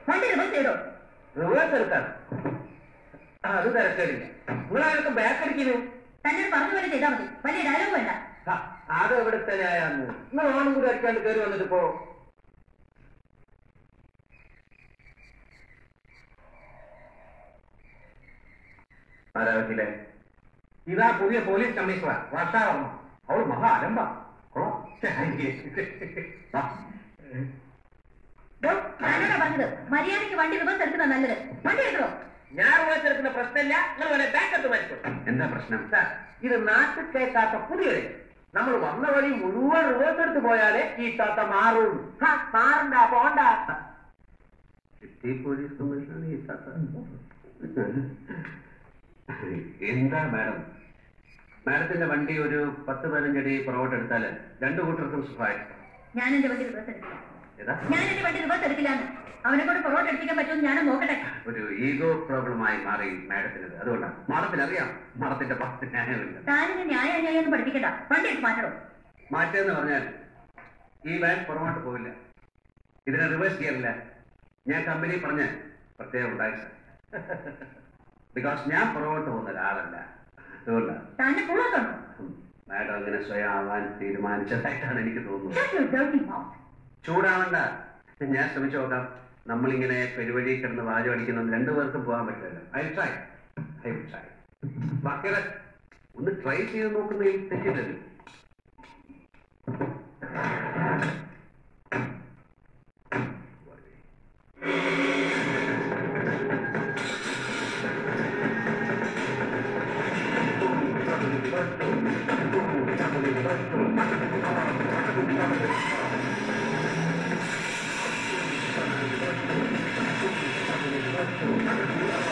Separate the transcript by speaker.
Speaker 1: വണ്ടി റിവേഴ്സ് ചെയ്തോ
Speaker 2: റിവേഴ്സ് എടുക്കാൻ ആ, അത് തിരക്കേടില്ല നിങ്ങളാർക്ക് ബാക്ക് അടിക്കുന്നു
Speaker 1: തന്നെ പറഞ്ഞ പോലെ ചെയ്താൽ മതി വലിയ ഡയലോഗ് വേണ്ട
Speaker 2: ആ, അത് എവിടുത്തെ ന്യായാന്ന് നിങ്ങൾ ഓണം കൂടി അടിക്കാണ്ട് കയറി വന്നിട്ട് പോ ആരാ വക്കീലെ ഇതാ പുതിയ പോലീസ് കമ്മീഷണർ വർഷാവർമ്മ അവൾ മഹാ അലമ്പ കൊള്ളാം. ഛെ, ആ.
Speaker 1: ഡോ, ഞാനോടാ പറഞ്ഞത് മര്യാദയ്ക്ക് വണ്ടി റിവേഴ്സ് എടുക്കുന്ന നല്ലത് വണ്ടി എടുക്കണോ
Speaker 2: ഞാൻ റിവേഴ്സ് എടുക്കുന്ന പ്രശ്നമില്ല നിങ്ങൾ വരെ ബാക്കത്ത് മരിക്കും എന്താ പ്രശ്നം സാർ ഇത് നാട്ടിൽ കേൾക്കാത്ത പുതിയ നമ്മൾ വന്ന വഴി മുഴുവൻ റിവേഴ്സ് എടുത്ത് പോയാലേ ഈ താത്ത മാറും ഹാ, മാറണ്ട പോണ്ട സിറ്റി പോലീസ് കമ്മീഷണർ ഈ താത്ത എന്താ മാഡം മാഡത്തിന്റെ വണ്ടി ഒരു പത്ത് പതിനഞ്ചടി പുറകോട്ട് എടുത്താല് രണ്ടു കൂട്ടർക്കും സുഖമായി
Speaker 1: ഞാൻ എന്റെ വണ്ടി റിവേഴ്സ് എടുക്കില്ല
Speaker 2: ഏതാ
Speaker 1: ഞാൻ എന്റെ വണ്ടി റിവേഴ്സ് എടുക്കില്ലാന്ന് അവനെ കൊണ്ട് പുറകോട്ട് എടുപ്പിക്കാൻ പറ്റുമെന്ന് ഞാനും നോക്കട്ടെ
Speaker 2: ഒരു ഈഗോ പ്രോബ്ലമായി മാറി മാഡത്തിനത് അതുകൊണ്ടാണ് മാഡത്തിന് അറിയാം മാഡത്തിന്റെ പത്ത് ന്യായമില്ല
Speaker 1: താനിന് ന്യായ അന്യായം പഠിപ്പിക്കണ്ട വണ്ടി എടുത്ത് മാറ്റണോ
Speaker 2: മാറ്റെന്ന് പറഞ്ഞാൽ ഈ വാൻ പുറമോട്ട് പോവില്ല ഇതിനെ റിവേഴ്സ് ചെയ്യാറില്ല ഞാൻ കമ്പനി പറഞ്ഞ് പ്രത്യേകം ഉണ്ടായി ബിക്കോസ് ഞാൻ പുറകോട്ട് പോകുന്ന ഒരാളല്ല അതുകൊണ്ടാണ്
Speaker 1: താന്റെ പുളോക്കണോ
Speaker 2: മാഡം അങ്ങനെ സ്വയം ആവാൻ തീരുമാനിച്ചതായിട്ടാണ് എനിക്ക് തോന്നുന്നത്
Speaker 1: Shut your dirty mouth.
Speaker 2: ചൂടാവണ്ട ഞാൻ ശ്രമിച്ചു നോക്കാം നമ്മളിങ്ങനെ പെരുവഴി കിടന്ന് വാചം അടിക്കുന്നത് രണ്ടുപേർക്കും പോകാൻ പറ്റില്ല ഐ ട്രൈ ഐ ട്രൈ ബാക്കിയുടെ ഒന്ന് ട്രൈ ചെയ്ത് നോക്കുന്നതിൽ തെറ്റില്ലല്ലോ
Speaker 3: Thank